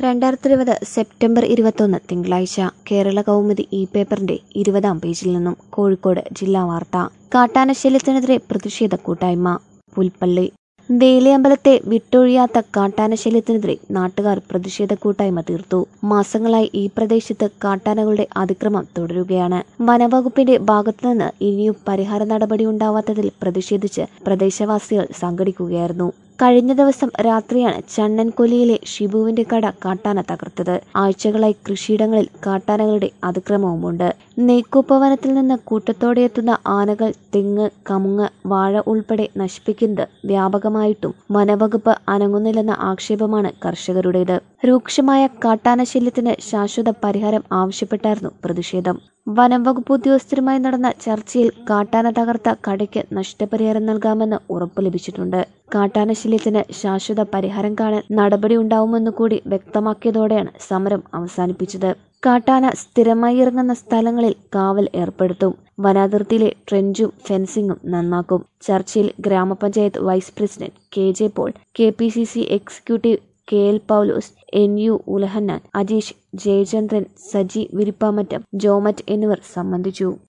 രണ്ടായിരത്തി ഇരുപത് സെപ്റ്റംബർ ഇരുപത്തൊന്ന് തിങ്കളാഴ്ച കേരള കൗമുദി ഇ പേപ്പറിന്റെ ഇരുപതാം പേജിൽ നിന്നും കോഴിക്കോട് ജില്ലാ വാർത്ത കാട്ടാനശല്യത്തിനെതിരെ പ്രതിഷേധ കൂട്ടായ്മ പുൽപ്പള്ളി വേലിയമ്പലത്തെ വിട്ടൊഴിയാത്ത കാട്ടാനശല്യത്തിനെതിരെ നാട്ടുകാർ പ്രതിഷേധ കൂട്ടായ്മ തീർത്തു മാസങ്ങളായി ഈ പ്രദേശത്ത് കാട്ടാനകളുടെ അതിക്രമം തുടരുകയാണ് വനവകുപ്പിന്റെ ഭാഗത്തുനിന്ന് ഇനിയും പരിഹാര നടപടി ഉണ്ടാവാത്തതിൽ പ്രതിഷേധിച്ച് പ്രദേശവാസികൾ സംഘടിക്കുകയായിരുന്നു കഴിഞ്ഞ ദിവസം രാത്രിയാണ് ചണ്ണൻകൊല്ലിയിലെ ഷിബുവിന്റെ കട കാട്ടാന തകർത്തത് ആഴ്ചകളായി കൃഷിയിടങ്ങളിൽ കാട്ടാനകളുടെ അതിക്രമവുമുണ്ട് നെയ്ക്കൂപ്പ വനത്തിൽ നിന്ന് കൂട്ടത്തോടെ എത്തുന്ന ആനകൾ തെങ്ങ് കമുങ്ങ് വാഴ ഉൾപ്പെടെ നശിപ്പിക്കുന്നത് വ്യാപകമായിട്ടും വനവകുപ്പ് അനങ്ങുന്നില്ലെന്ന ആക്ഷേപമാണ് കർഷകരുടേത് രൂക്ഷമായ കാട്ടാന ശല്യത്തിന് ശാശ്വത പരിഹാരം ആവശ്യപ്പെട്ടായിരുന്നു പ്രതിഷേധം വനം വകുപ്പ് ഉദ്യോഗസ്ഥരുമായി നടന്ന ചർച്ചയിൽ കാട്ടാന തകർത്ത കടയ്ക്ക് നഷ്ടപരിഹാരം നൽകാമെന്ന് ഉറപ്പു ലഭിച്ചിട്ടുണ്ട് കാട്ടാന ശല്യത്തിന് ശാശ്വത പരിഹാരം കാണാൻ നടപടി ഉണ്ടാവുമെന്ന് കൂടി വ്യക്തമാക്കിയതോടെയാണ് സമരം അവസാനിപ്പിച്ചത് കാട്ടാന സ്ഥിരമായി ഇറങ്ങുന്ന സ്ഥലങ്ങളിൽ കാവൽ ഏർപ്പെടുത്തും വനാതിർത്തിയിലെ ട്രെഞ്ചും ഫെൻസിംഗും നന്നാക്കും ചർച്ചയിൽ ഗ്രാമപഞ്ചായത്ത് vice president K J Paul K P C C executive K L Paulose N U Ulahannan Ajeesh Jayachandran Saji Virippamattam Jomet എന്നിവർ സംബന്ധിച്ചു